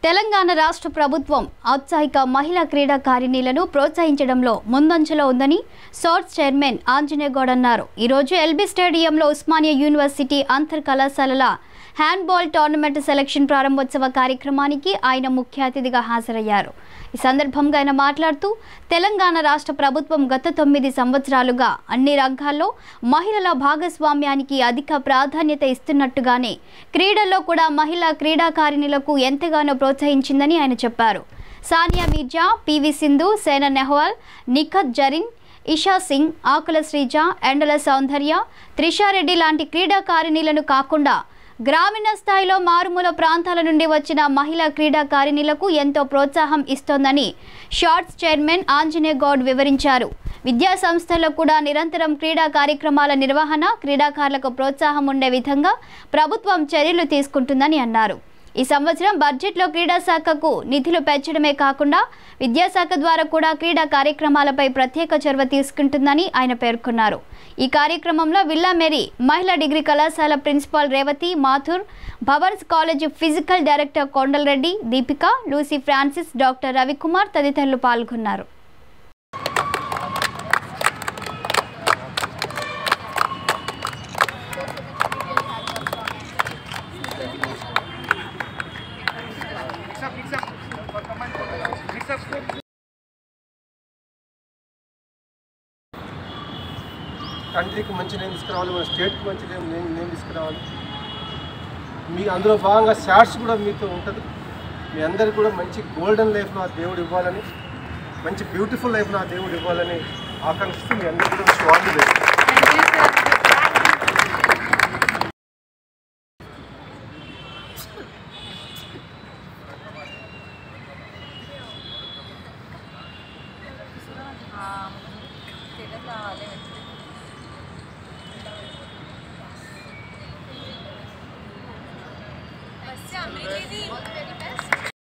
తెలంగాణ రాష్ట్ర ప్రభుత్వం ఔత్సాహిక మహిళా క్రీడాకారిణీలను ప్రోత్సహించడంలో ముందంజలో ఉందని సోర్స్ చైర్మన్ ఆంజనేయగౌడ్ అన్నారు ఈరోజు ఎల్బీ స్టేడియంలో ఉస్మానియా యూనివర్సిటీ అంతర్ కళాశాలల హ్యాండ్బాల్ టోర్నమెంట్ సెలక్షన్ ప్రారంభోత్సవ కార్యక్రమానికి ఆయన ముఖ్య అతిథిగా హాజరయ్యారు ఈ సందర్భంగా ఆయన మాట్లాడుతూ తెలంగాణ రాష్ట్ర ప్రభుత్వం గత తొమ్మిది సంవత్సరాలుగా అన్ని రంగాల్లో మహిళల భాగస్వామ్యానికి అధిక ప్రాధాన్యత ఇస్తున్నట్టుగానే క్రీడల్లో కూడా మహిళా క్రీడాకారిణులకు ఎంతగానో ప్రోత్సహించిందని ఆయన చెప్పారు సానియా మీర్జా పివి సింధు సేన నెహ్వాల్ నిఖత్ జరీన్ ఇషా సింగ్ ఆకుల శ్రీజ ఎండల సౌందర్య త్రిషారెడ్డి లాంటి క్రీడాకారిణీలను కాకుండా గ్రామీణ స్థాయిలో మారుమూల ప్రాంతాల నుండి వచ్చిన మహిళా క్రీడాకారిణీలకు ఎంతో ప్రోత్సాహం ఇస్తోందని షార్ట్స్ చైర్మన్ ఆంజనేయ గౌడ్ వివరించారు విద్యా సంస్థల్లో కూడా నిరంతరం క్రీడా కార్యక్రమాల నిర్వహణ క్రీడాకారులకు ప్రోత్సాహం ఉండే విధంగా ప్రభుత్వం చర్యలు తీసుకుంటుందని అన్నారు ఈ సంవత్సరం బడ్జెట్లో క్రీడా శాఖకు నిధులు పెంచడమే కాకుండా విద్యాశాఖ ద్వారా కూడా క్రీడా కార్యక్రమాలపై ప్రత్యేక చొరవ తీసుకుంటుందని ఆయన పేర్కొన్నారు ఈ కార్యక్రమంలో విల్లా మేరీ మహిళా డిగ్రీ కళాశాల principal Revathi Mathur Bhavan's college physical director Kondalreddy Deepika Lucy Francis doctor Ravikumar తదితరులు పాల్గొన్నారు Mix up, mix up. Mix up. కంట్రీకి మంచి నేమ్ తీసుకురావాలి మన స్టేట్కి మంచి నేమ్ నేమ్ నేమ్ తీసుకురావాలి మీ అందులో భాగంగా షార్ట్స్ కూడా మీతో ఉంటుంది మీ అందరికి కూడా మంచి గోల్డెన్ లైఫ్ నా దేవుడు ఇవ్వాలని మంచి బ్యూటిఫుల్ లైఫ్ నా దేవుడు ఇవ్వాలని ఆకాంక్షిస్తూ మీ అందరికీ కూడా స్వాగతం Best, yeah, really. All the very best.